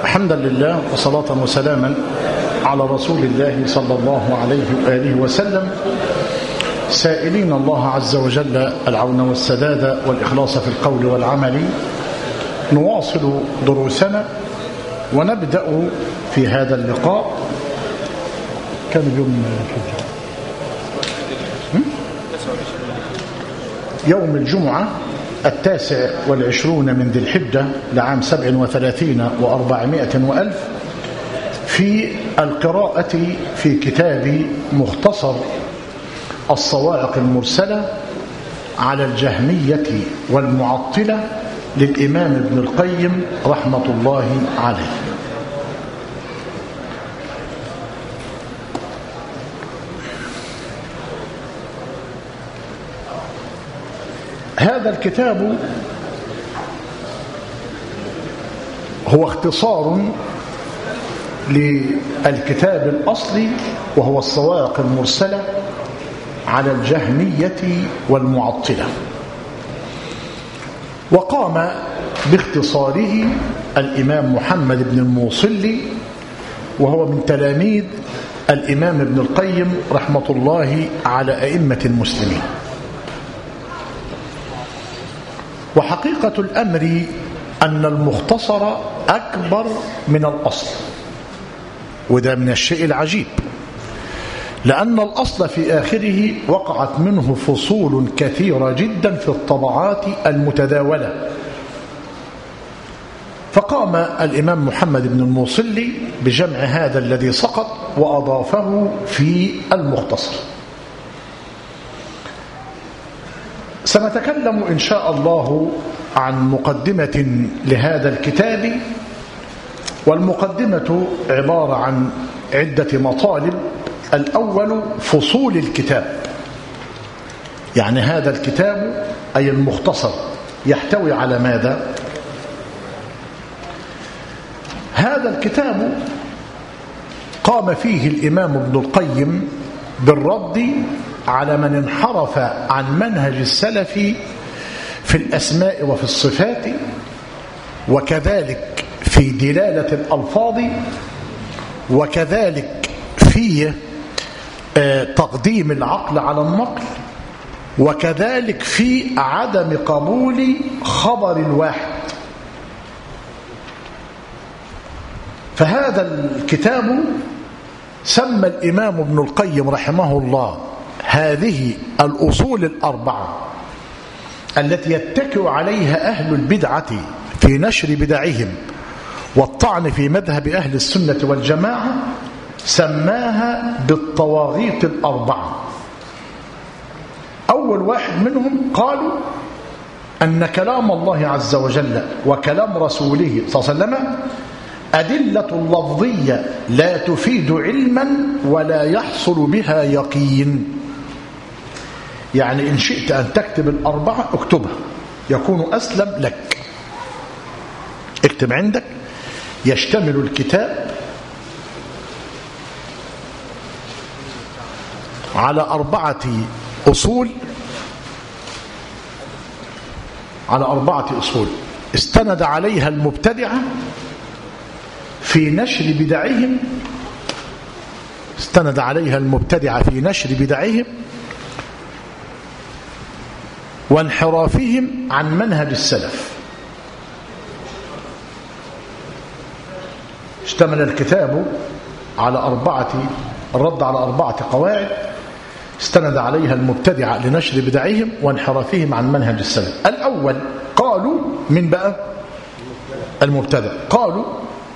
حمدا لله وصلاة وسلاما على رسول الله صلى الله عليه وآله وسلم سائلين الله عز وجل العون والسداد والإخلاص في القول والعمل نواصل دروسنا ونبدأ في هذا اللقاء كان يوم الحجة يوم الجمعة التاسع والعشرون من ذي الحجة لعام سبع وثلاثين وأربعمائة وألف في القراءة في كتاب مختصر الصواعق المرسلة على الجهمية والمعطلة للإمام ابن القيم رحمة الله عليه هذا الكتاب هو اختصار للكتاب الأصلي وهو الصواعق المرسلة على الجهمية والمعطلة وقام باختصاره الإمام محمد بن الموصلي وهو من تلاميذ الإمام ابن القيم رحمة الله على أئمة المسلمين وحقيقة الأمر أن المختصر أكبر من الأصل وده من الشيء العجيب لأن الأصل في آخره وقعت منه فصول كثيرة جدا في الطبعات المتداولة فقام الإمام محمد بن الموصلي بجمع هذا الذي سقط وأضافه في المختصر سنتكلم إن شاء الله عن مقدمة لهذا الكتاب والمقدمة عبارة عن عدة مطالب الأول فصول الكتاب يعني هذا الكتاب أي المختصر يحتوي على ماذا هذا الكتاب قام فيه الإمام ابن القيم بالرد على من انحرف عن منهج السلف في الأسماء وفي الصفات وكذلك في دلالة الألفاظ وكذلك في تقديم العقل على النقل وكذلك في عدم قبول خبر الواحد فهذا الكتاب سمى الإمام ابن القيم رحمه الله هذه الأصول الأربعة التي يتكئ عليها أهل البدعة في نشر بدعهم والطعن في مذهب أهل السنة والجماعة سماها بالطواغيت الأربعة أول واحد منهم قالوا أن كلام الله عز وجل وكلام رسوله صلى الله عليه وسلم أدلة لفظية لا تفيد علما ولا يحصل بها يقين يعني إن شئت أن تكتب الأربعة اكتبها يكون أسلم لك اكتب عندك يشتمل الكتاب على أربعة أصول على أربعة أصول استند عليها المبتدعة في نشر بدعهم استند عليها المبتدعة في نشر بدعهم وانحرافهم عن منهج السلف اشتمل الكتاب على أربعة الرد على أربعة قواعد استند عليها المبتدعة لنشر بدعهم وانحرافهم عن منهج السلف الأول قالوا من بقى المبتدع قالوا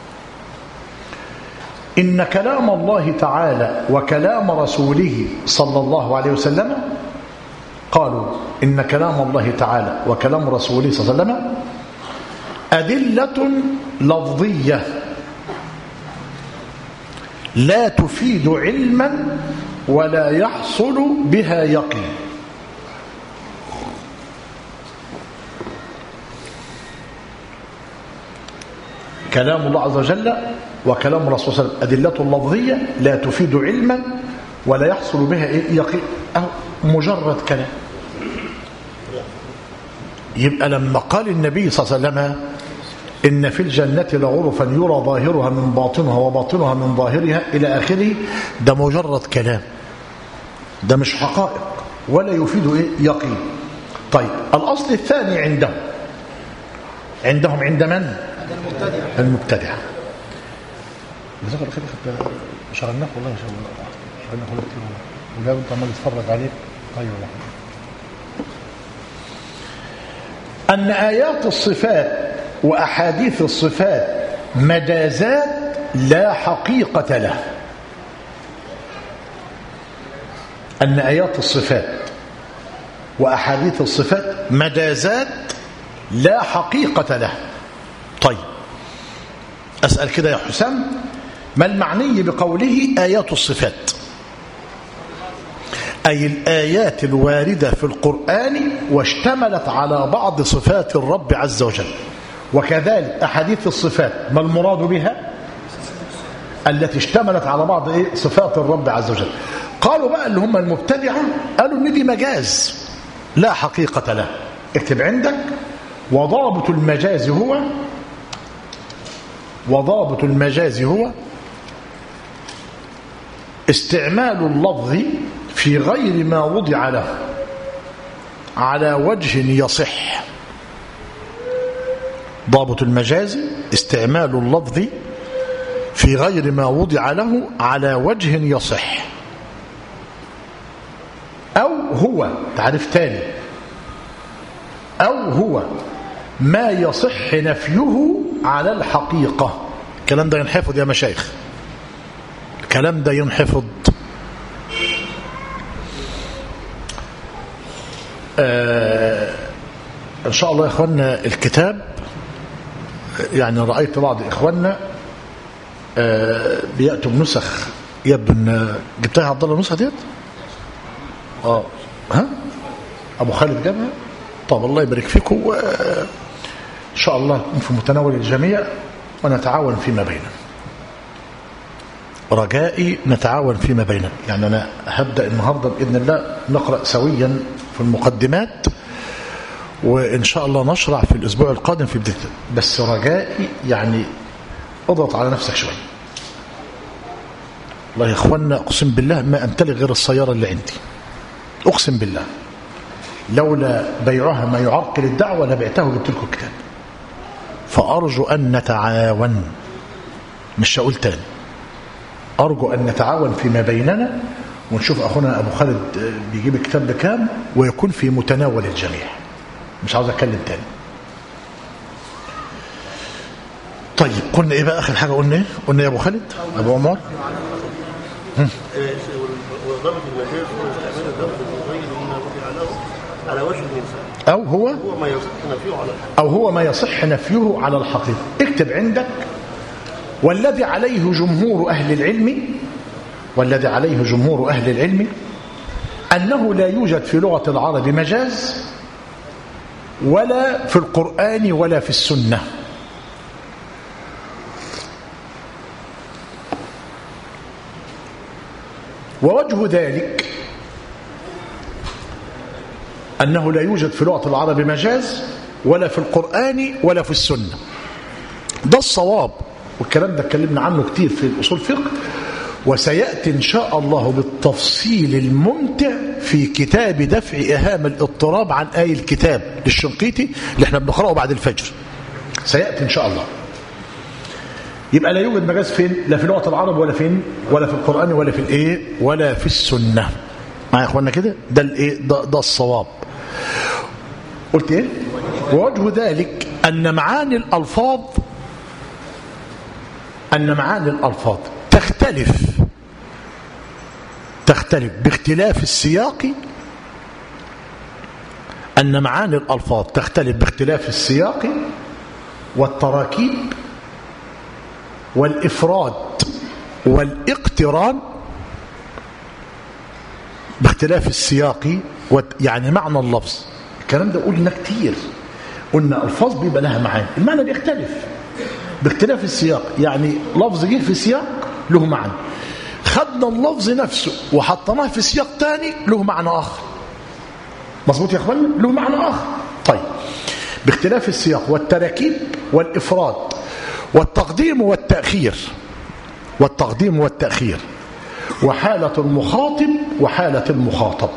إن كلام الله تعالى وكلام رسوله صلى الله عليه وسلم قالوا إن كلام الله تعالى وكلام رسوله صلى الله عليه وسلم أدلة لفظية لا تفيد علما ولا يحصل بها يقين كلام الله عز وجل وكلام الرسول صلى الله عليه وسلم أدلة لفظية لا تفيد علما ولا يحصل بها يقين أو مجرد كلام يبقى لما قال النبي صلى الله عليه وسلم إن في الجنة لغرفا يرى ظاهرها من باطنها وباطنها من ظاهرها إلى آخره ده مجرد كلام ده مش حقائق ولا يفيد إيه يقين طيب الأصل الثاني عندهم عندهم عند من؟ المبتدعة جزاك الله خير شغلناك والله ان شاء الله شغلناك والله كتير والله ولا انت عمال تتفرج عليك طيب والله أن آيات الصفات وأحاديث الصفات مجازات لا حقيقة له أن آيات الصفات وأحاديث الصفات مجازات لا حقيقة له طيب أسأل كده يا حسام ما المعني بقوله آيات الصفات أي الآيات الواردة في القرآن واشتملت على بعض صفات الرب عز وجل وكذلك أحاديث الصفات ما المراد بها التي اشتملت على بعض إيه؟ صفات الرب عز وجل قالوا بقى اللي هم المبتدعة قالوا ان دي مجاز لا حقيقة له اكتب عندك وضابط المجاز هو وضابط المجاز هو استعمال اللفظ في غير ما وضع له على وجه يصح ضابط المجاز استعمال اللفظ في غير ما وضع له على وجه يصح أو هو تعريف تاني أو هو ما يصح نفيه على الحقيقة الكلام ده ينحفظ يا مشايخ الكلام ده ينحفظ آه إن شاء الله يا إخوانا الكتاب يعني رأيت بعض إخواننا آه بيأتوا بنسخ يا ابن جبتها يا عبد الله النسخة ديت؟ اه ها؟ أبو خالد جابها؟ طب الله يبارك فيكم و... إن شاء الله في متناول الجميع ونتعاون فيما بيننا رجائي نتعاون فيما بيننا يعني أنا هبدأ النهاردة بإذن الله نقرأ سويا في المقدمات وإن شاء الله نشرع في الأسبوع القادم في بداية بس رجائي يعني اضغط على نفسك شوية والله يا إخوانا أقسم بالله ما أمتلك غير السيارة اللي عندي أقسم بالله لولا بيعها ما يعرقل الدعوة لبعته وجبت لكم الكتاب فأرجو أن نتعاون مش هقول تاني أرجو أن نتعاون فيما بيننا ونشوف أخونا أبو خالد بيجيب الكتاب بكام ويكون في متناول الجميع مش عاوز أتكلم تاني طيب قلنا إيه بقى آخر حاجة قلنا إيه قلنا يا أبو خالد أبو عمر وضرب المجاز هو استعمال اللفظ الغير مما وضع له على وجه الانسان أو هو هو ما يصح نفيه على الحق أو هو ما يصح نفيه على الحقيقة اكتب عندك والذي عليه جمهور أهل العلم والذي عليه جمهور أهل العلم أنه لا يوجد في لغة العرب مجاز ولا في القرآن ولا في السنة ووجه ذلك أنه لا يوجد في لغة العرب مجاز ولا في القرآن ولا في السنة ده الصواب والكلام ده اتكلمنا عنه كتير في الأصول الفقه وسيأتي إن شاء الله بالتفصيل الممتع في كتاب دفع إهام الاضطراب عن آي الكتاب للشنقيطي اللي احنا بنقرأه بعد الفجر سيأتي إن شاء الله يبقى لا يوجد مجاز فين لا في لغة العرب ولا فين ولا في القرآن ولا في الايه ولا في السنة معايا يا اخوانا كده ده الايه ده, ده الصواب قلت ايه ووجه ذلك ان معاني الالفاظ ان معاني الالفاظ تختلف تختلف باختلاف السياق ان معاني الالفاظ تختلف باختلاف السياق والتراكيب والإفراد والاقتران باختلاف السياق يعني معنى اللفظ الكلام ده قلنا كتير قلنا الفاظ بيبقى لها معاني المعنى بيختلف باختلاف السياق يعني لفظ جه في سياق له معنى خدنا اللفظ نفسه وحطيناه في سياق تاني له معنى آخر مظبوط يا اخوانا له معنى آخر طيب باختلاف السياق والتراكيب والإفراد والتقديم والتأخير والتقديم والتأخير وحالة المخاطب وحالة المخاطب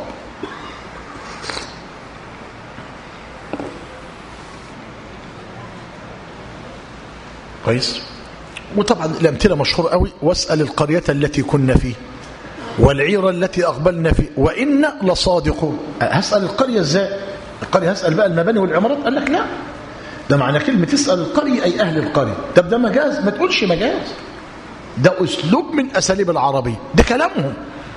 كويس وطبعا الأمثلة مشهورة قوي واسأل القرية التي كنا فيه والعير التي أقبلنا فيه وإن لصادقون هسأل القرية ازاي القرية هسأل بقى المباني والعمارات قال لك لا ده معنى كلمة تسأل القرية أي أهل القرية طب ده مجاز ما تقولش مجاز ده أسلوب من أساليب العربية ده كلامهم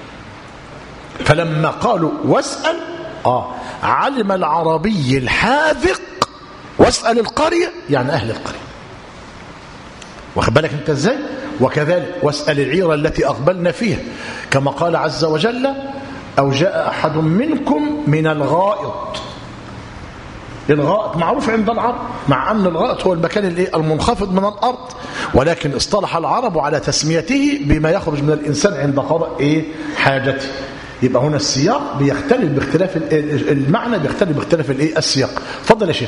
فلما قالوا واسأل آه علم العربي الحاذق واسأل القرية يعني أهل القرية واخد بالك انت ازاي وكذلك واسأل العير التي أقبلنا فيها كما قال عز وجل أو جاء أحد منكم من الغائط الغائط معروف عند العرب مع أن الغائط هو المكان الايه المنخفض من الأرض ولكن اصطلح العرب على تسميته بما يخرج من الإنسان عند قضاء إيه حاجته يبقى هنا السياق بيختلف باختلاف المعنى بيختلف باختلاف الايه السياق اتفضل يا شيخ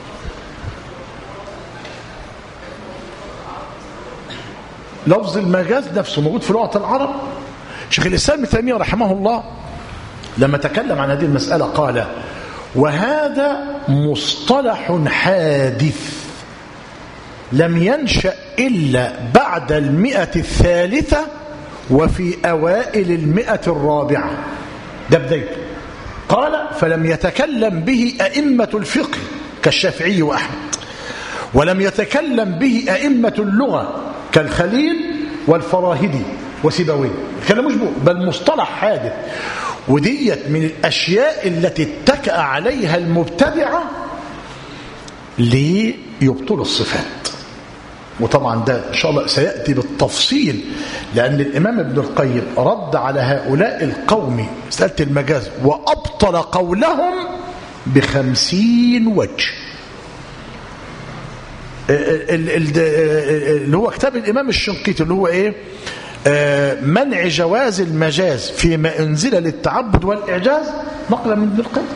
لفظ المجاز نفسه موجود في لغة العرب شيخ الإسلام ابن تيمية رحمه الله لما تكلم عن هذه المسألة قال وهذا مصطلح حادث لم ينشأ إلا بعد المئة الثالثة وفي أوائل المئة الرابعة ده بدايته قال فلم يتكلم به أئمة الفقه كالشافعي وأحمد ولم يتكلم به أئمة اللغة كالخليل والفراهدي وسيبويه كلام مش بل مصطلح حادث وديت من الأشياء التي اتكأ عليها المبتدعة ليبطل الصفات وطبعا ده إن شاء الله سيأتي بالتفصيل لأن الإمام ابن القيم رد على هؤلاء القوم مسألة المجاز وأبطل قولهم بخمسين وجه اللي هو كتاب الإمام الشنقيطي اللي هو إيه منع جواز المجاز فيما انزل للتعبد والإعجاز نقلا من ابن القيم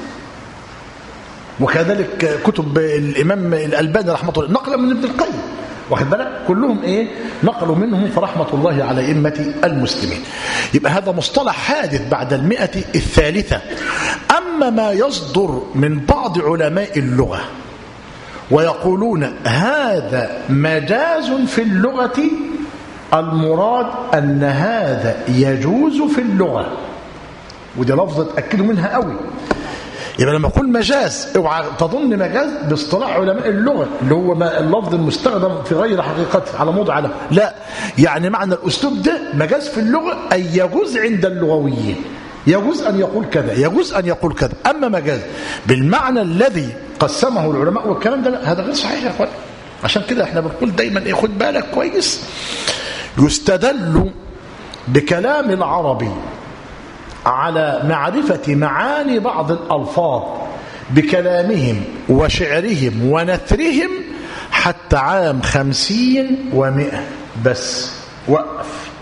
وكذلك كتب الإمام الألباني رحمه الله نقلا من ابن القيم واخد بالك كلهم ايه نقلوا منهم فرحمة الله على أئمة المسلمين يبقى هذا مصطلح حادث بعد المئة الثالثة أما ما يصدر من بعض علماء اللغة ويقولون هذا مجاز في اللغة المراد أن هذا يجوز في اللغة ودي لفظة تأكدوا منها قوي يبقى لما أقول مجاز اوعى تظن مجاز باصطلاح علماء اللغة اللي هو ما اللفظ المستخدم في غير حقيقته على موضع على لا يعني معنى الأسلوب ده مجاز في اللغة أي يجوز عند اللغويين يجوز أن يقول كذا يجوز أن يقول كذا أما مجاز بالمعنى الذي قسمه العلماء والكلام ده لا هذا غير صحيح يا أخوان عشان كده احنا بنقول دايما ايه خد بالك كويس يستدل بكلام العربي على معرفة معاني بعض الألفاظ بكلامهم وشعرهم ونثرهم حتى عام خمسين ومئة بس وقف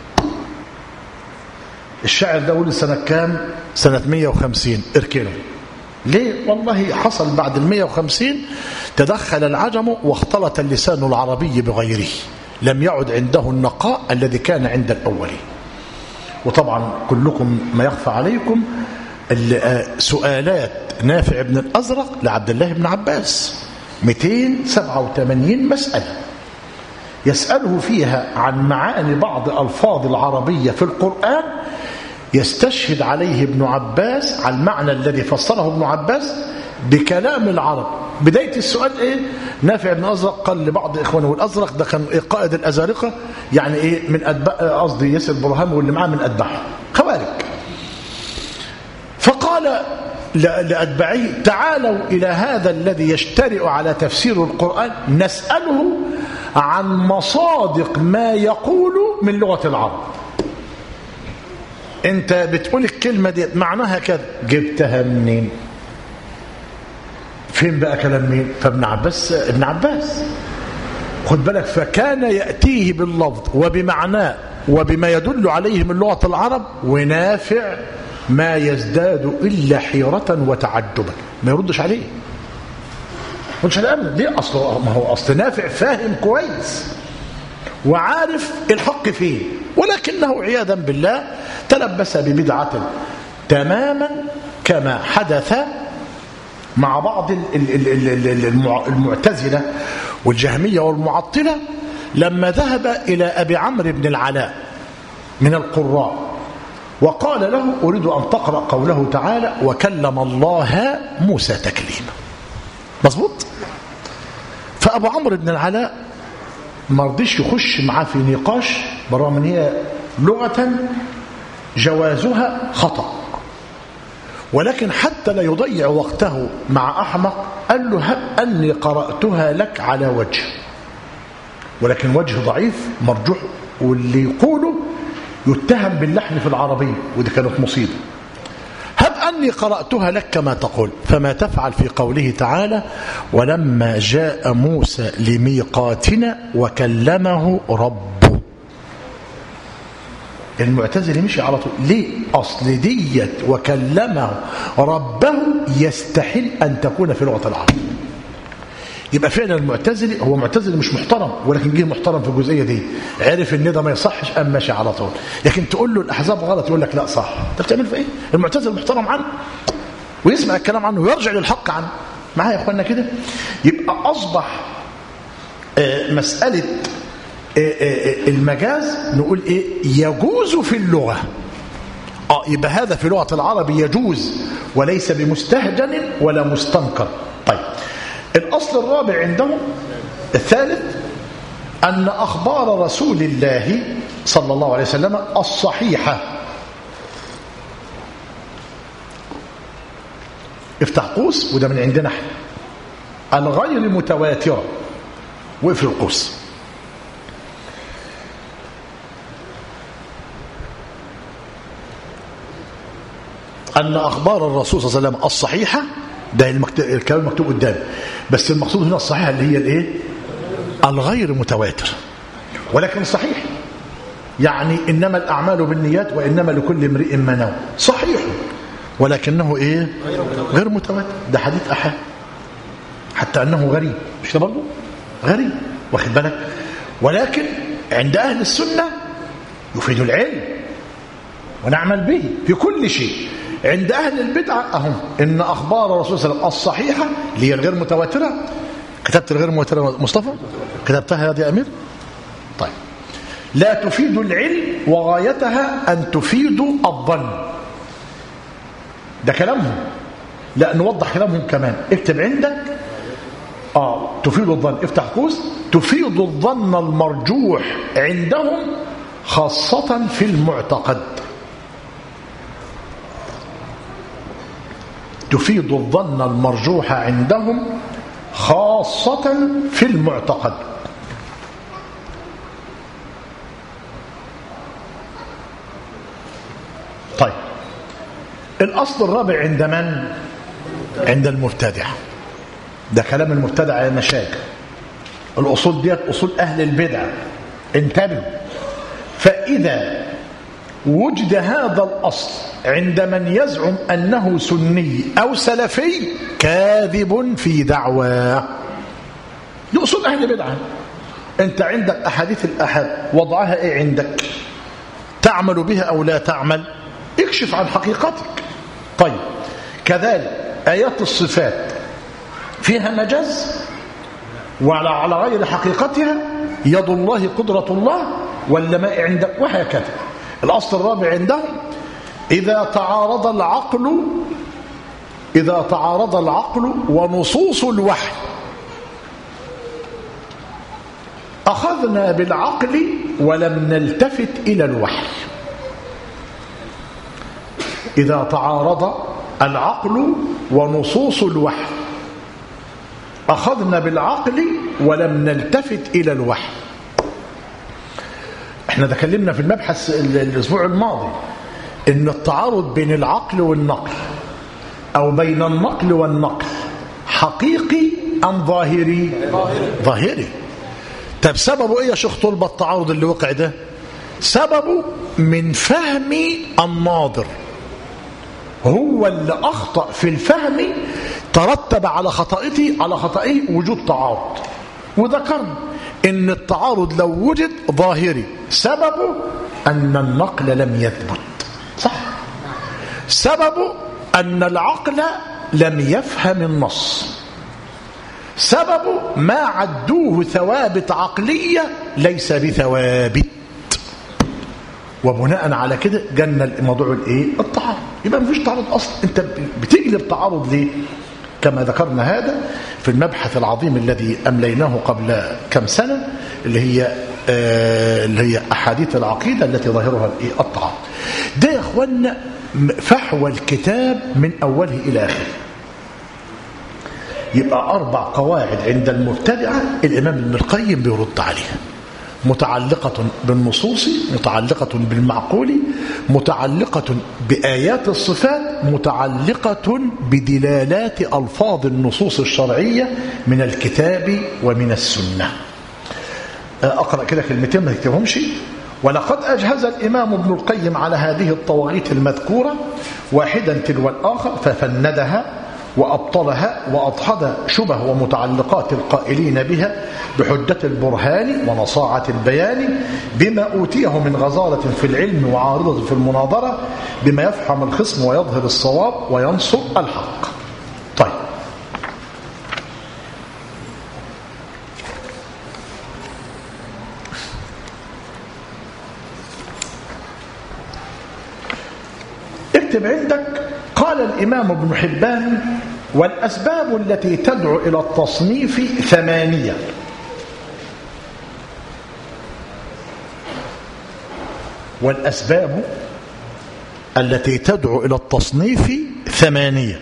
الشاعر ده ولد سنة كام سنة 150 اركنه ليه والله حصل بعد ال 150 تدخل العجم واختلط اللسان العربي بغيره لم يعد عنده النقاء الذي كان عند الأولين وطبعا كلكم ما يخفى عليكم سؤالات نافع بن الأزرق لعبد الله بن عباس 287 مسألة يسأله فيها عن معاني بعض ألفاظ العربية في القرآن يستشهد عليه ابن عباس على المعنى الذي فسره ابن عباس بكلام العرب بداية السؤال ايه نافع بن أزرق قال لبعض إخوانه والأزرق ده كان إيه قائد الأزارقة يعني ايه من أتباع قصدي ياسر برهام واللي معاه من أتباعه خوارج فقال لأتباعه تعالوا إلى هذا الذي يشترئ على تفسير القرآن نسأله عن مصادق ما يقول من لغة العرب انت بتقول الكلمة دي معناها كذا جبتها منين فين بقى كلام مين فابن عباس ابن عباس خد بالك فكان يأتيه باللفظ وبمعناه وبما يدل عليه من لغة العرب ونافع ما يزداد إلا حيرة وتعجبا ما يردش عليه قلتش لا ابدا ليه اصل ما هو اصل نافع فاهم كويس وعارف الحق فين ولكنه عياذا بالله تلبس ببدعه تماما كما حدث مع بعض ال- ال- ال- ال- ال- المع- المعتزله والجهميه والمعطله لما ذهب الى ابي عمرو بن العلاء من القراء وقال له اريد ان تقرا قوله تعالى وكلم الله موسى تكليما مظبوط فابو عمرو بن العلاء ما رضيش يخش معاه في نقاش بالرغم ان هي لغه جوازها خطأ ولكن حتى لا يضيع وقته مع أحمق قال له هب أني قرأتها لك على وجه ولكن وجه ضعيف مرجوح واللي يقوله يتهم باللحن في العربية ودي كانت مصيبة هب أني قرأتها لك كما تقول فما تفعل في قوله تعالى ولما جاء موسى لميقاتنا وكلمه ربه المعتزلي مشي على طول ليه اصل ديت وكلمه ربه يستحيل ان تكون في لغه العرب يبقى فعلا المعتزلي هو معتزلي مش محترم ولكن جه محترم في الجزئيه دي عرف ان ده ما يصحش قام ماشي على طول لكن تقول له الاحزاب غلط يقول لك لا صح انت بتعمل في ايه المعتزل محترم عنه ويسمع الكلام عنه ويرجع للحق عنه معايا يا اخوانا كده يبقى اصبح آه، مساله آه، آه، المجاز نقول ايه يجوز في اللغه اه يبقى هذا في لغه العرب يجوز وليس بمستهجن ولا مستنكر طيب الاصل الرابع عندهم الثالث ان اخبار رسول الله صلى الله عليه وسلم الصحيحه افتح قوس وده من عندنا احنا الغير متواتره واقفل القوس أن أخبار الرسول صلى الله عليه وسلم الصحيحة ده المكت... الكلام المكتوب قدامي بس المقصود هنا الصحيحة اللي هي الايه الغير متواتر ولكن صحيح يعني إنما الأعمال بالنيات وإنما لكل امرئ ما نوى صحيح ولكنه إيه غير متواتر ده حديث أحد حتى أنه غريب مش ده برضه غريب واخد بالك ولكن عند أهل السنة يفيد العلم ونعمل به في كل شيء عند أهل البدعة أهم إن أخبار الرسول صلى الله عليه وسلم الصحيحة اللي هي الغير متواترة كتبت الغير متواترة مصطفى كتبتها يا أمير طيب لا تفيد العلم وغايتها أن تفيد الظن ده كلامهم لا نوضح كلامهم كمان اكتب عندك آه تفيد الظن افتح قوس تفيد الظن المرجوح عندهم خاصة في المعتقد تفيد الظن المرجوح عندهم خاصة في المعتقد طيب الأصل الرابع عند من؟ عند المبتدع ده كلام المبتدع يا مشاكل الأصول ديت أصول أهل البدع انتبهوا فإذا وجد هذا الأصل عند من يزعم أنه سني أو سلفي كاذب في دعواه دي أصول أهل بدعة أنت عندك أحاديث الأحد وضعها إيه عندك تعمل بها أو لا تعمل اكشف عن حقيقتك طيب كذلك آيات الصفات فيها مجاز وعلى على غير حقيقتها يد الله قدرة الله ولا ما عندك وهكذا الأصل الرابع عندهم إذا تعارض العقل إذا تعارض العقل ونصوص الوحي أخذنا بالعقل ولم نلتفت إلى الوحي إذا تعارض العقل ونصوص الوحي أخذنا بالعقل ولم نلتفت إلى الوحي احنا تكلمنا في المبحث الأسبوع الماضي إن التعارض بين العقل والنقل أو بين النقل والنقل حقيقي أم ظاهري ظاهري طب سببه إيه يا شيخ طلبة التعارض اللي وقع ده سببه من فهم الناظر هو اللي أخطأ في الفهم ترتب على خطئته على خطئه وجود تعارض وذكرنا ان التعارض لو وجد ظاهري سببه ان النقل لم يثبت صح سببه ان العقل لم يفهم النص سببه ما عدوه ثوابت عقلية ليس بثوابت وبناء على كده جنى الموضوع الايه التعارض يبقى مفيش تعارض اصلا انت بتجلب تعارض ليه كما ذكرنا هذا في المبحث العظيم الذي امليناه قبل كم سنه اللي هي آه اللي هي احاديث العقيده التي ظاهرها الايه التعارض ده يا اخوانا فحوى الكتاب من اوله الى اخره يبقى أربع قواعد عند المبتدعة الإمام ابن القيم بيرد عليها متعلقة بالنصوص متعلقة بالمعقول متعلقة بآيات الصفات متعلقة بدلالات ألفاظ النصوص الشرعية من الكتاب ومن السنة أقرأ كده كلمتين ما تكتبهمش ولقد أجهز الإمام ابن القيم على هذه الطواغيت المذكورة واحدا تلو الآخر ففندها وأبطلها وأضحد شبه ومتعلقات القائلين بها بحجة البرهان ونصاعة البيان بما أوتيه من غزارة في العلم وعارضة في المناظرة بما يفحم الخصم ويظهر الصواب وينصر الحق طيب اكتب عندك قال الإمام ابن حبان والأسباب التي تدعو إلى التصنيف ثمانية والأسباب التي تدعو إلى التصنيف ثمانية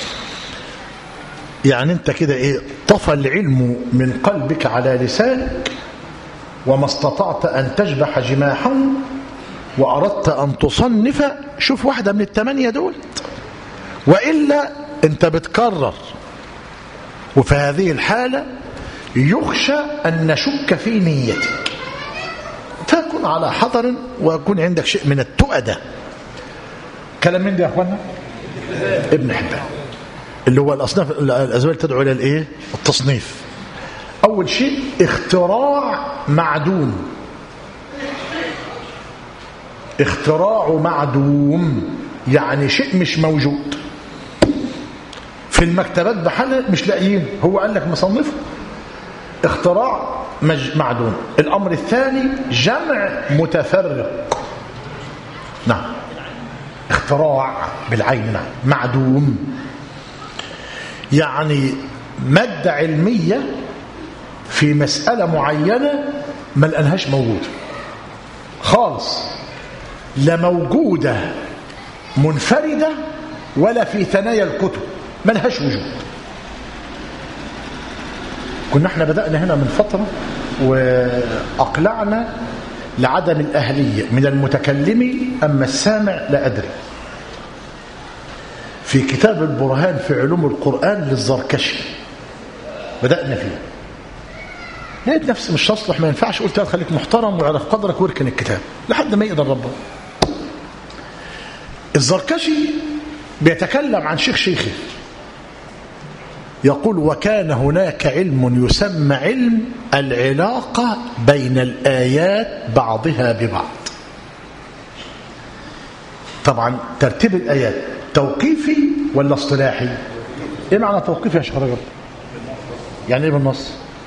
يعني أنت كده إيه طفى العلم من قلبك على لسانك وما استطعت أن تجبح جماحه وأردت أن تصنف شوف واحدة من الثمانية دول وإلا أنت بتكرر وفي هذه الحالة يخشى أن نشك في نيتك فكن على حذر ويكون عندك شيء من التؤدة كلام من دي يا أخوانا ابن حبان اللي هو الأصناف الأزواج تدعو إلى الإيه التصنيف أول شيء اختراع معدوم اختراع معدوم يعني شيء مش موجود في المكتبات بحالها مش لاقيين هو قال لك مصنفه اختراع مج... معدوم الأمر الثاني جمع متفرق نعم اختراع بالعين نعم معدوم يعني مادة علمية في مسألة معينة ما لقناهاش موجودة خالص لا موجودة منفردة ولا في ثنايا الكتب ما لهاش وجود كنا احنا بدأنا هنا من فترة وأقلعنا لعدم الأهلية من المتكلم أما السامع لا أدري في كتاب البرهان في علوم القرآن للزركشي بدأنا فيه لقيت نفسي مش هصلح ما ينفعش قلت خليك محترم وعرف قدرك واركن الكتاب لحد ما يقدر ربنا الزركشي بيتكلم عن شيخ شيخي يقول وكان هناك علم يسمى علم العلاقة بين الآيات بعضها ببعض طبعا ترتيب الآيات توقيفي ولا اصطلاحي ايه معنى توقيفي يا شيخ رجل يعني ايه بالنص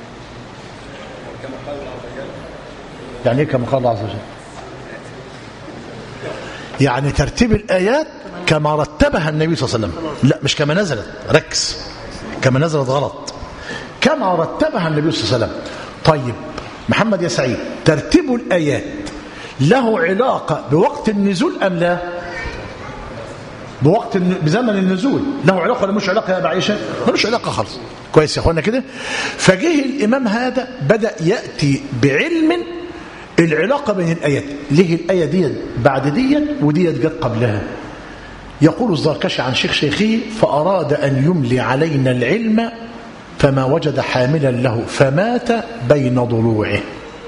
يعني ايه كما قال الله عز وجل يعني ترتيب الآيات كما رتبها النبي صلى الله عليه وسلم لا مش كما نزلت ركز كما نزلت غلط كما رتبها النبي صلى الله عليه وسلم طيب محمد يا سعيد ترتيب الآيات له علاقة بوقت النزول أم لا بوقت بزمن النزول له علاقة ولا مش علاقة يا أبا عائشة ملوش علاقة خالص كويس يا أخوانا كده فجه الإمام هذا بدأ يأتي بعلم العلاقة بين الآيات ليه الآية دي بعد دي ودي جت قبلها يقول الزركشي عن شيخ شيخه فأراد أن يملي علينا العلم فما وجد حاملا له فمات بين ضلوعه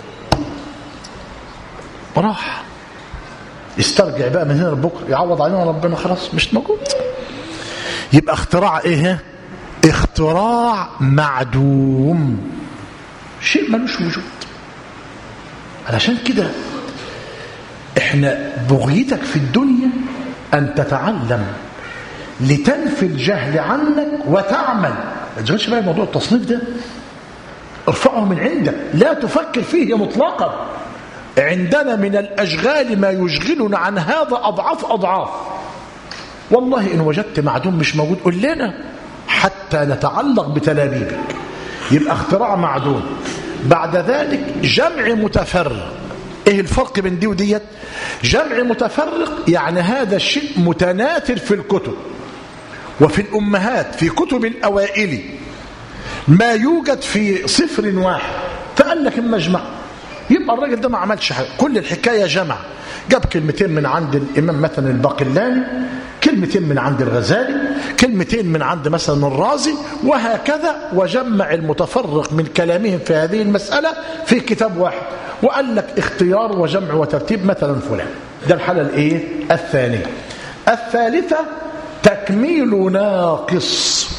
راح استرجع بقى من هنا لبكره يعوض علينا ربنا خلاص مش موجود يبقى اختراع ايه اختراع معدوم شيء ملوش وجود علشان كده احنا بغيتك في الدنيا ان تتعلم لتنفي الجهل عنك وتعمل ما تشغلش بقى موضوع التصنيف ده ارفعه من عندك لا تفكر فيه مطلقا عندنا من الاشغال ما يشغلنا عن هذا اضعاف اضعاف والله ان وجدت معدوم مش موجود قل لنا حتى نتعلق بتلابيبك يبقى اختراع معدوم بعد ذلك جمع متفرق ايه الفرق بين دي وديت جمع متفرق يعني هذا الشيء متناثر في الكتب وفي الامهات في كتب الاوائل ما يوجد في صفر واحد فقال لك اما اجمع يبقى الراجل ده ما عملش حاجه كل الحكايه جمع جاب كلمتين من عند الامام مثلا الباقلاني كلمتين من عند الغزالي كلمتين من عند مثلا الرازي وهكذا وجمع المتفرق من كلامهم في هذه المسألة في كتاب واحد وقال لك اختيار وجمع وترتيب مثلا فلان ده الحالة الايه الثانية الثالثة تكميل ناقص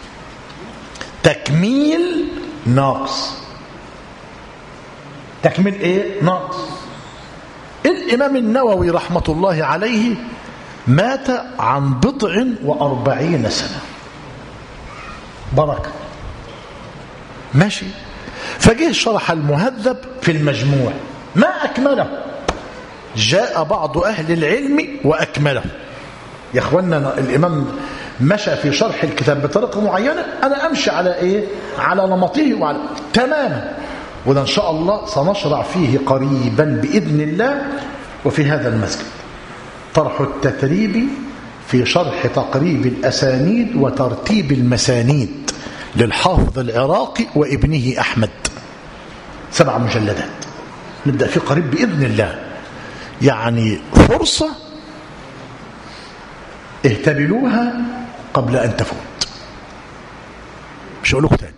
تكميل ناقص تكميل ايه ناقص الامام النووي رحمة الله عليه مات عن بضع وأربعين سنة بركة ماشي فجه شرح المهذب في المجموع ما أكمله جاء بعض أهل العلم وأكمله يا أخوانا الإمام مشى في شرح الكتاب بطريقة معينة أنا أمشي على إيه على نمطه وعلى تماما وده إن شاء الله سنشرع فيه قريبا بإذن الله وفي هذا المسجد طرح التتريب في شرح تقريب الأسانيد وترتيب المسانيد للحافظ العراقي وابنه أحمد سبع مجلدات نبدأ فيه قريب بإذن الله يعني فرصة اهتبلوها قبل أن تفوت مش هقول لكم تاني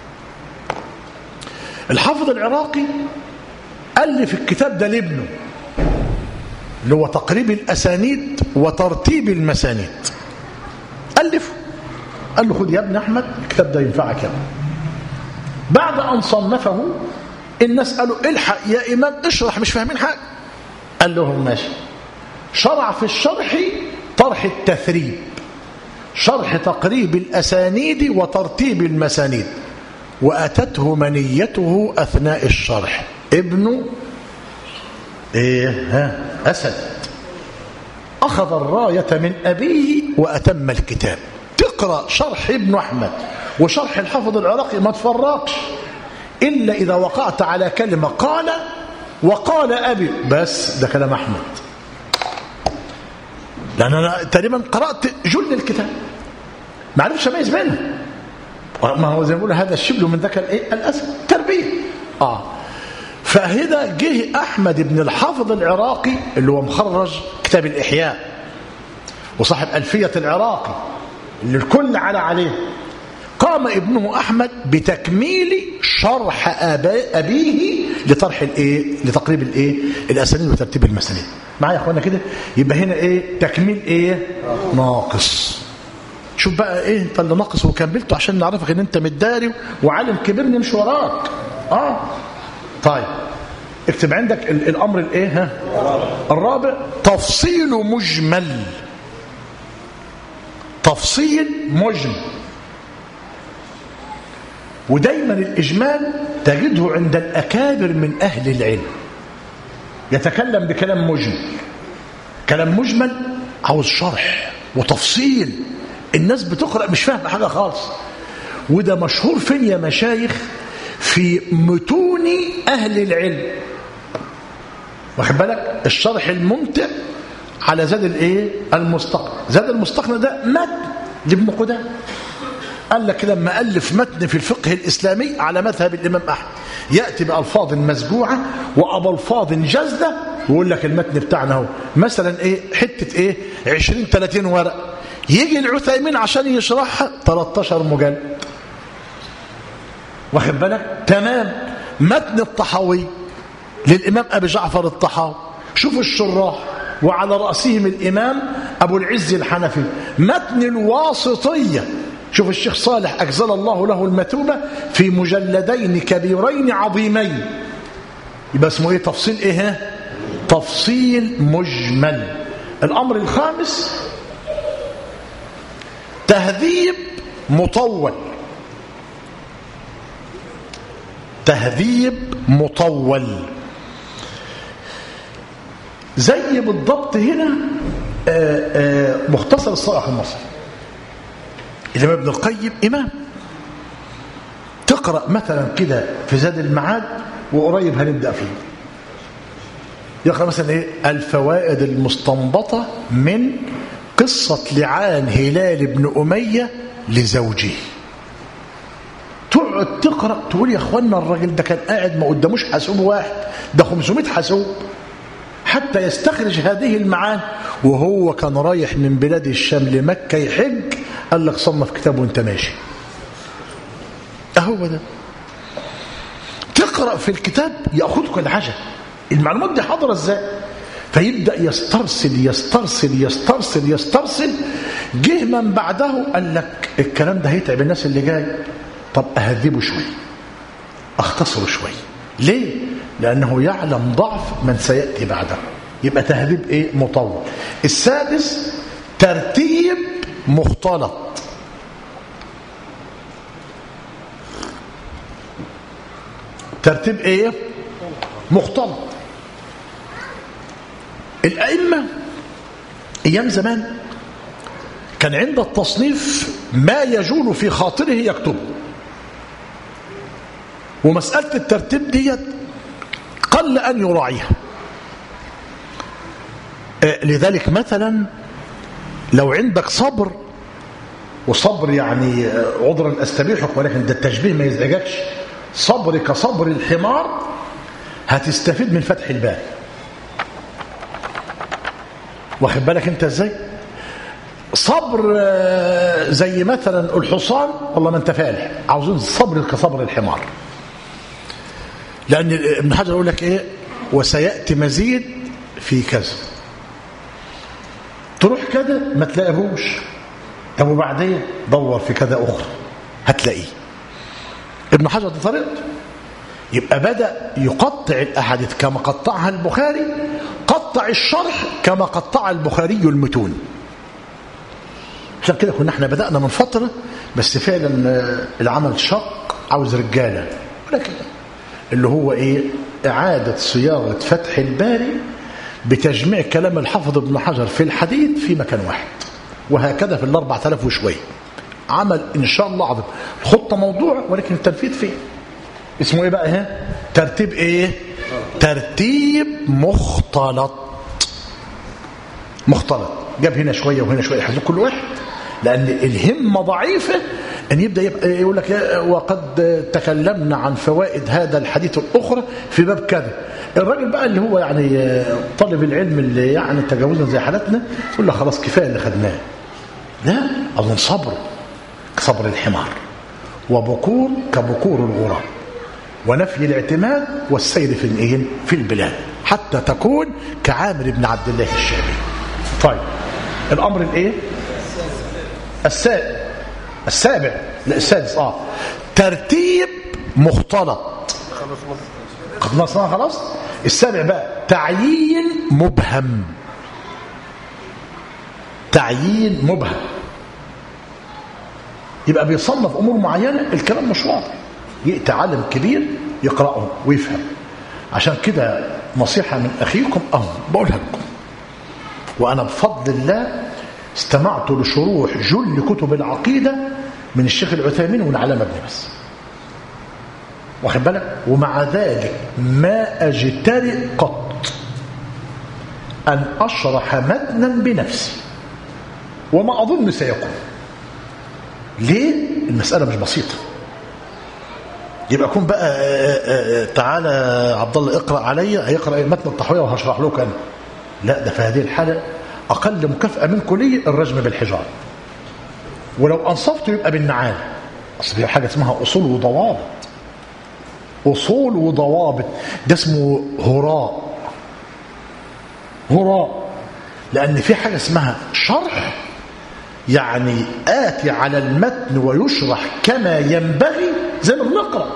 الحافظ العراقي ألف الكتاب ده لابنه اللي هو تقريب الأسانيد وترتيب المسانيد ألفه قال له خد يا ابن أحمد الكتاب ده ينفعك يا ابن بعد أن صنفه الناس قالوا الحق يا إمام اشرح مش فاهمين حاجة قال لهم ماشي شرع في الشرح طرح التثريب شرح تقريب الأسانيد وترتيب المسانيد وأتته منيته أثناء الشرح ابن إيه ها أسد أخذ الراية من أبيه وأتم الكتاب تقرأ شرح ابن أحمد وشرح الحافظ العراقي ما تفرقش إلا إذا وقعت على كلمة قال وقال أبي بس ده كلام أحمد لأن أنا تقريبا قرأت جل الكتاب ما عرفش أميز بينهم ما هو زي ما بيقول هذا الشبل من ذاك الايه الاسد تربيه اه فهنا جه احمد بن الحافظ العراقي اللي هو مخرج كتاب الاحياء وصاحب الفيه العراقي اللي الكل على عليه قام ابنه احمد بتكميل شرح ابيه لطرح الايه لتقريب الايه الاسانيد وترتيب المسانيد معايا يا اخوانا كده يبقى هنا ايه تكميل ايه ناقص شوف بقى ايه انت اللي ناقص وكملته عشان نعرفك ان انت متداري وعالم كبير نمشي وراك اه طيب اكتب عندك ال الامر الايه ها الرابع تفصيل مجمل تفصيل مجمل ودايما الاجمال تجده عند الاكابر من اهل العلم يتكلم بكلام مجمل كلام مجمل عاوز شرح وتفصيل الناس بتقرأ مش فاهمة حاجة خالص وده مشهور فين يا مشايخ في متون أهل العلم واخد بالك الشرح الممتع على زاد الايه المستقنع زاد المستقنع ده متن لابن قدام قال لك لما ألف متن في الفقه الإسلامي على مذهب الإمام أحمد يأتي بألفاظ مسجوعة وأبلفاظ جزدة ويقول لك المتن بتاعنا هو مثلا إيه حتة إيه 20 30 ورق يجي العثيمين عشان يشرحها 13 مجلد واخد بالك تمام متن الطحاوي للإمام أبي جعفر الطحاوي شوف الشراح وعلى رأسهم الإمام أبو العز الحنفي متن الواسطية شوف الشيخ صالح أجزل الله له المثوبة في مجلدين كبيرين عظيمين يبقى اسمه ايه تفصيل ايه ها؟ تفصيل مجمل الأمر الخامس تهذيب مطول تهذيب مطول زي بالضبط هنا آآ آآ مختصر الصلاح المصري الإمام ابن القيم إمام تقرأ مثلا كده في زاد المعاد وقريب هنبدأ فيه يقرأ مثلا إيه الفوائد المستنبطة من قصة لعان هلال بن أمية لزوجه تقعد تقرأ تقول يا أخوانا الراجل ده كان قاعد ما قداموش حاسوب واحد ده 500 حاسوب حتى يستخرج هذه المعاني وهو كان رايح من بلاد الشام لمكة يحج قال لك صنف كتاب وانت ماشي اهو ده تقرأ في الكتاب يأخذك العجب المعلومات دي حاضرة ازاي فيبدأ يسترسل يسترسل يسترسل يسترسل جه من بعده قال لك الكلام ده هيتعب الناس اللي جاي طب أهذبه شوي أختصره شوي ليه؟ لأنه يعلم ضعف من سيأتي بعده يبقى تهذيب إيه؟ مطول السادس ترتيب مختلط ترتيب ايه مختلط الأئمة أيام زمان كان عند التصنيف ما يجول في خاطره يكتبه ومسألة الترتيب ديت قل أن يراعيها لذلك مثلا لو عندك صبر وصبر يعني عذرا استبيحك ولكن ده التشبيه ما يزعجكش صبر كصبر الحمار هتستفيد من فتح الباب واخد بالك انت ازاي صبر زي مثلا الحصان والله ما انت فالح عاوزين صبر كصبر الحمار لان ابن حجر يقول لك ايه وسياتي مزيد في كذا تروح كده ما تلاقيهوش طب وبعدين دور في كذا اخرى هتلاقيه ابن حجر دي طريقته يبقى بدا يقطع الاحاديث كما قطعها البخاري قطع الشرح كما قطع البخاري المتون عشان كده كنا احنا بدانا من فتره بس فعلا العمل شق عاوز رجاله ولكن اللي هو ايه اعاده صياغه فتح الباري بتجميع كلام الحافظ ابن حجر في الحديث في مكان واحد وهكذا في الاربع آلاف وشويه عمل ان شاء الله عظيم الخطه موضوع ولكن التنفيذ فيه اسمه ايه بقى ها ترتيب ايه ترتيب مختلط مختلط جاب هنا شويه وهنا شويه يحذف كل واحد لان الهمه ضعيفه ان يبدا يبقى يقول لك وقد تكلمنا عن فوائد هذا الحديث الاخرى في باب كذا الراجل بقى اللي هو يعني طالب العلم اللي يعني تجاوزنا زي حالتنا يقول له خلاص كفايه اللي خدناه لا اظن صبر كصبر الحمار وبكور كبكور الغراب ونفي الاعتماد والسير في الايه في البلاد حتى تكون كعامر بن عبد الله الشامي طيب الامر الايه السابع السابع لا السادس اه ترتيب مختلط خلصنا خلاص السابع بقى تعيين مبهم تعيين مبهم يبقى بيصنف امور معينه الكلام مش واضح يأتي عالم كبير يقرأه ويفهم عشان كده نصيحة من أخيكم أهو بقولها لكم وأنا بفضل الله استمعت لشروح جل كتب العقيدة من الشيخ العثيمين والعلامة ابن بس واخد بالك ومع ذلك ما أجترئ قط أن أشرح متنا بنفسي وما أظن سيكون ليه المسألة مش بسيطة يبقى كون بقى تعالى عبد الله اقرا عليا هيقرا متن التحويه وهشرح لك انا لا ده في هذه الحاله اقل مكافاه منكم لي الرجم بالحجاره ولو انصفت يبقى بالنعال اصل في حاجه اسمها اصول وضوابط اصول وضوابط ده اسمه هراء هراء لان في حاجه اسمها شرح يعني آتي على المتن ويشرح كما ينبغي زي ما بنقرأ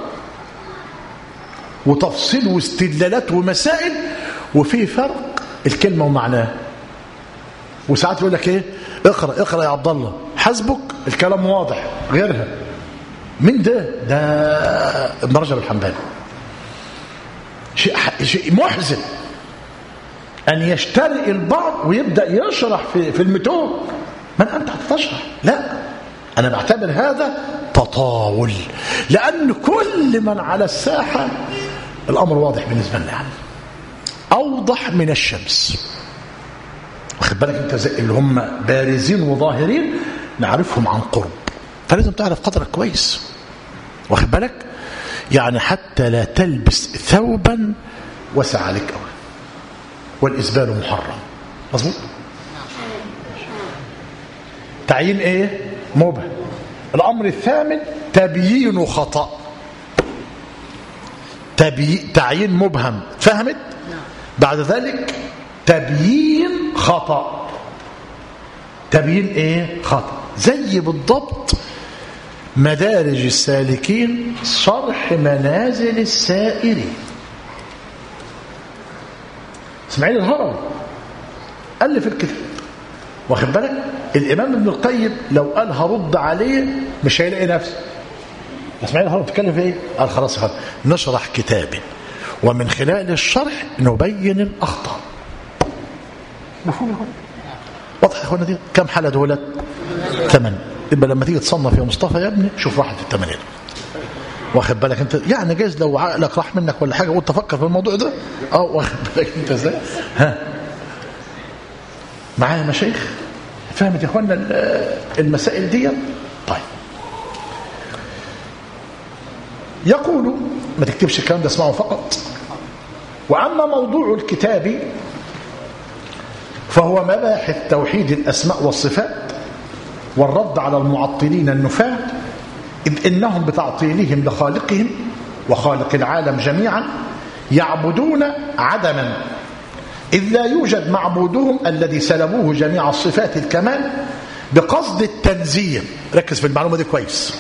وتفصيل واستدلالات ومسائل وفي فرق الكلمة ومعناها وساعات يقول لك ايه اقرأ اقرأ يا عبد الله حسبك الكلام واضح غيرها مين ده ده ابن رجب الحنبلي شيء, شيء محزن أن يشتري البعض ويبدأ يشرح في, في المتون من أنت تشرح لا أنا بعتبر هذا تطاول لأن كل من على الساحة الأمر واضح بالنسبة لنا يعني. أوضح من الشمس واخد بالك أنت زي اللي هم بارزين وظاهرين نعرفهم عن قرب فلازم تعرف قدرك كويس واخد بالك يعني حتى لا تلبس ثوبا وسع عليك قوي والإسبال محرم مظبوط تعيين ايه مبهم الأمر الثامن تبيين خطأ تبي... تعيين مبهم فهمت بعد ذلك تبيين خطأ تبيين ايه خطأ زي بالضبط مدارج السالكين شرح منازل السائرين اسماعيل الهروي ألف الكتاب واخد بالك الإمام ابن القيم لو قال هرد عليه مش هيلاقي نفسه اسماعيل الهروي بتتكلم في ايه؟ قال خلاص خلاص نشرح كتابه ومن خلال الشرح نبين الأخطاء مفهوم يا اخوانا واضح يا اخوانا دي كم حالة دولت ثمن يبقى لما تيجي تصنف يا مصطفى يا ابني شوف واحد في الثمانية واخد بالك انت يعني جايز لو عقلك راح منك ولا حاجه وانت فكر في الموضوع ده اه واخد بالك انت ازاي ها معايا مشايخ فهمت يا اخوانا المسائل دي طيب يقول ما تكتبش الكلام ده اسمعه فقط واما موضوع الكتاب فهو مباحث توحيد الاسماء والصفات والرد على المعطلين النفاه إذ إنهم بتعطيلهم لخالقهم وخالق العالم جميعا يعبدون عدما إذ لا يوجد معبودهم الذي سلبوه جميع الصفات الكمال بقصد التنزيه ركز في المعلومة دي كويس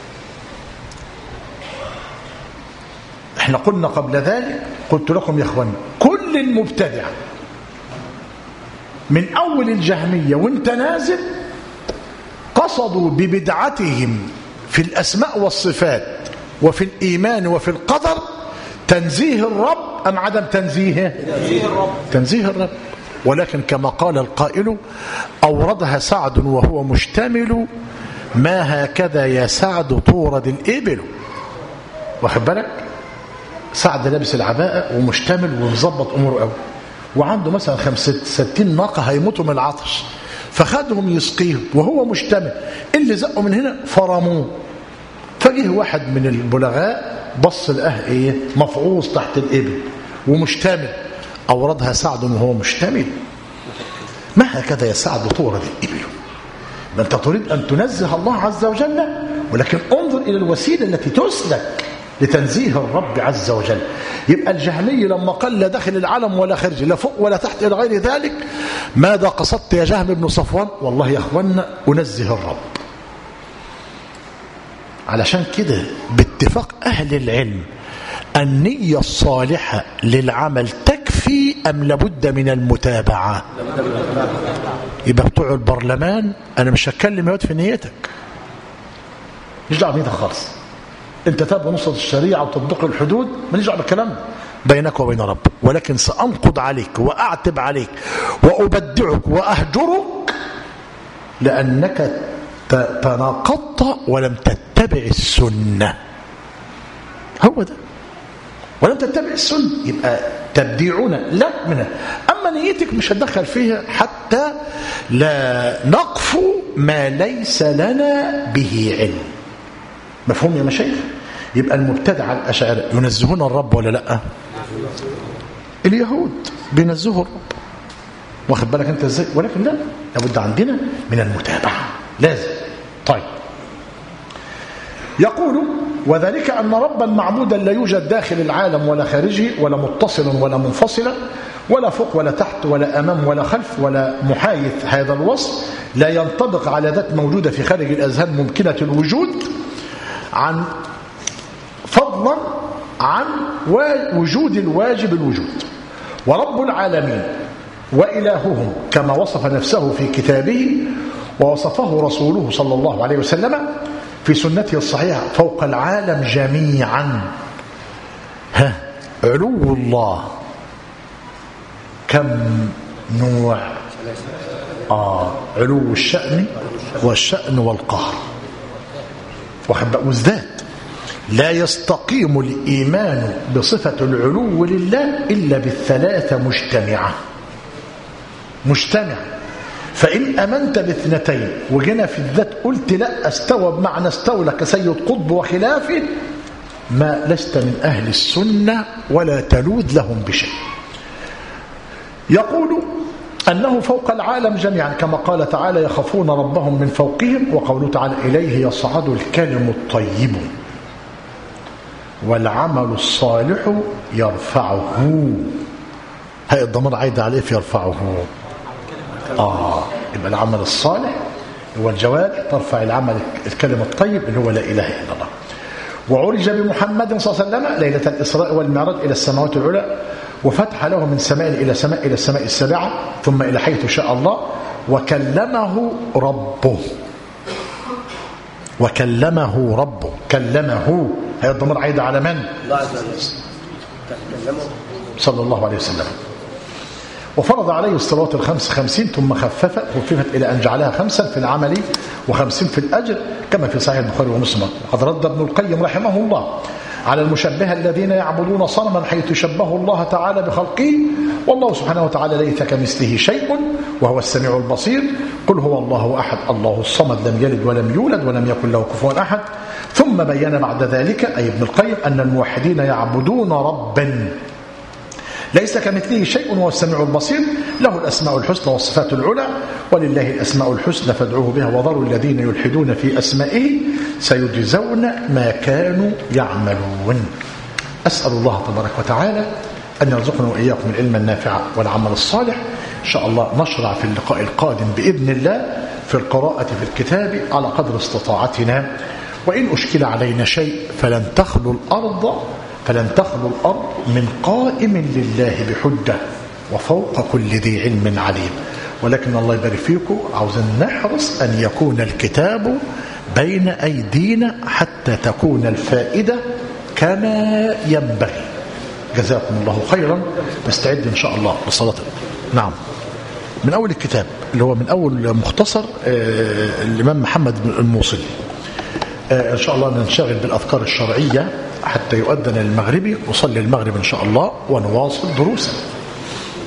احنا قلنا قبل ذلك قلت لكم يا اخوان كل المبتدع من أول الجهمية وانت نازل قصدوا ببدعتهم في الأسماء والصفات وفي الإيمان وفي القدر تنزيه الرب أم عدم تنزيهه تنزيه الرب تنزيه الرب ولكن كما قال القائل أوردها سعد وهو مشتمل ما هكذا يا سعد تورد الإبل واخد بالك سعد لابس العباءة ومشتمل ومظبط أموره قوي وعنده مثلا خمسة ستين ناقة هيموتوا من العطش فخدهم يسقيهم وهو مشتمل اللي زقوا من هنا فرموه فجه واحد من البلغاء بص لقاه ايه مفعوص تحت الابل ومشتمل اوردها سعد وهو مشتمل ما هكذا يا سعد تورد الابل ما انت تريد ان تنزه الله عز وجل ولكن انظر الى الوسيله التي تسلك لتنزيه الرب عز وجل يبقى الجهمي لما قال لا داخل العالم ولا خارج لا فوق ولا تحت الى غير ذلك ماذا قصدت يا جهم بن صفوان والله يا اخوانا انزه الرب علشان كده باتفاق اهل العلم النية الصالحة للعمل تكفي أم لابد من المتابعة يبقى بتوع البرلمان أنا مش هتكلم يا في نيتك مش دعوه بنيتك خالص انت تابع نصرة الشريعة وتطبيق الحدود ماليش دعوه بالكلام ده بينك وبين رب ولكن سأنقض عليك وأعتب عليك وأبدعك وأهجرك لأنك تناقضت ولم تتبع السنة هو ده ولم تتبع السنة يبقى تبديعنا لا منها أما نيتك مش هتدخل فيها حتى لا نقف ما ليس لنا به علم مفهوم يا مشايخ يبقى المبتدع الأشاعرة ينزهون الرب ولا لا اليهود بينزهوا الرب واخد بالك انت ازاي ولكن لا لابد عندنا من المتابعة لازم طيب يقول وذلك أن ربا معبودا لا يوجد داخل العالم ولا خارجه ولا متصلا ولا منفصلا ولا فوق ولا تحت ولا أمام ولا خلف ولا محايث هذا الوصف لا ينطبق على ذات موجودة في خارج الأذهان ممكنة الوجود عن فضلا عن وجود الواجب الوجود ورب العالمين وإلههم كما وصف نفسه في كتابه ووصفه رسوله صلى الله عليه وسلم في سنته الصحيحة فوق العالم جميعا ها علو الله كم نوع آه علو الشأن والشأن والقهر وازداد لا يستقيم الإيمان بصفة العلو لله إلا بالثلاثة مجتمعة مجتمع فإن أمنت باثنتين وجينا في الذات قلت لا استوى بمعنى استولى كسيد قطب وخلافه ما لست من أهل السنة ولا تلوذ لهم بشيء يقول أنه فوق العالم جميعا كما قال تعالى يخافون ربهم من فوقهم وقوله تعالى إليه يصعد الكلم الطيب والعمل الصالح يرفعه هاي الضمير عايد عليه في يرفعه آه يبقى العمل الصالح هو الجواب ترفع العمل الكلم الطيب اللي هو لا إله إلا الله وعرج بمحمد صلى الله عليه وسلم ليلة الإسراء والمعراج إلى السماوات العلى وفتح له من سماء إلى سماء إلى السماء السابعة ثم إلى حيث شاء الله وكلمه ربه وكلمه ربه كلمه هي الضمير عايد على من؟ الله عز وجل تكلمه صلى الله عليه وسلم وفرض عليه الصلوات الخمس خمسين ثم خفف خففت إلى أن جعلها خمسا في العمل وخمسين في الأجر كما في صحيح البخاري ومسلم وقد رد ابن القيم رحمه الله على المشبهة الذين يعبدون صنما حيث شبهوا الله تعالى بخلقه والله سبحانه وتعالى ليس كمثله شيء وهو السميع البصير قل هو الله أحد الله الصمد لم يلد ولم يولد ولم يكن له كفوا أحد ثم بين بعد ذلك أي ابن القيم أن الموحدين يعبدون ربا ليس كمثله شيء وهو السميع البصير له الأسماء الحسنى والصفات العلى ولله الأسماء الحسنى فادعوه بها وذروا الذين يلحدون في أسمائه سيجزون ما كانوا يعملون أسأل الله تبارك وتعالى أن يرزقنا وإياكم العلم النافع والعمل الصالح إن شاء الله نشرع في اللقاء القادم بإذن الله في القراءة في الكتاب على قدر استطاعتنا وإن أشكل علينا شيء فلن تخلو الأرض فلن تخلو الأرض من قائم لله بحجة وفوق كل ذي علم عليم ولكن الله يبارك فيكم عاوزين نحرص أن يكون الكتاب بين أيدينا حتى تكون الفائدة كما ينبغي جزاكم الله خيرا نستعد إن شاء الله لصلاة نعم من أول الكتاب اللي هو من أول مختصر آه الإمام محمد بن الموصلي آه إن شاء الله ننشغل بالأذكار الشرعية حتى يؤذن المغربي نصلي المغرب إن شاء الله ونواصل دروسنا